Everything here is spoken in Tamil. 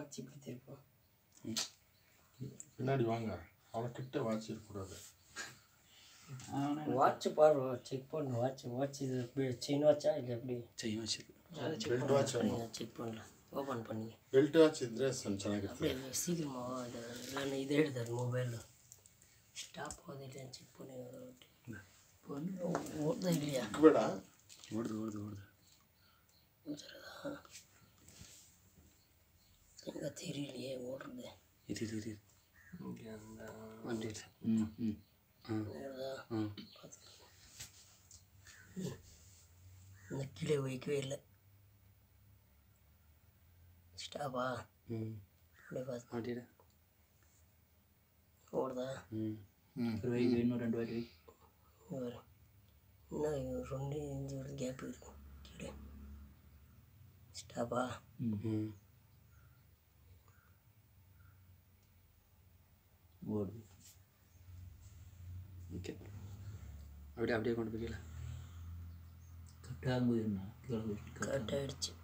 வாட்ச் இப்படி திருப்போம் பின்னாடி வாங்க அவ்வளோ கிட்ட வாட்ச் இருக்கக்கூடாது வாட்ச் பாரு செக் பண்ணு வாட்ச் வாட்ச் இது செயின் வாட்சா இல்லை எப்படி ಚೈನ್ ವಚ್ಚಿದ್ದು பெல்ட் வாட்ச் செக் பண்ணலாம் ஓப்பன் பண்ணி ಬೆಲ್ಟ್ ವಾಚ್ ಇದ್ರೆ ಸ್ವಲ್ಪ ಚೆನ್ನಾಗಿರ್ತದೆ அப்படியே சீக்கிரமா அது இல்லைன்னா இதை எடுத்தாரு மொபைலில் ஸ்டாப் ஆகுது இல்லையா செக் பண்ணி ஓடுதா இல்லையா ಬೇಡ ಹೊಡ್ದು ಹೊಡ್ದು ಹೊಡ್ದು எங்கே தெரியலையே ஓடுறது ಇದು ಇದು ಇದು வந்துட்டு ಹ್ಞೂ ಹ್ಞೂ ಹಾಂ ஓடுதா ಹಾಂ இந்த கீழே வைக்கவே இல்லை ஸ்டாப்பா ಹ್ಞೂ அப்படியே பார்த்து ಮಾಡಿರ ஓடுதா ಹ್ಞೂ இன்னும் ரெண்டு வாட்டி வை. இவர் இன்னும் ரெண்டு இன்ச்சு கேப் இருக்கும் கீழே ஸ்டாப்பா ಹ್ಞೂ ஓடுது ಓಕೆ அப்படியே அப்படியே கொண்டு போய்க்கல கரெக்டாகும்போது என்ன கீழே வச்சுட்டு கரெக்ட் ஆகிடுச்சு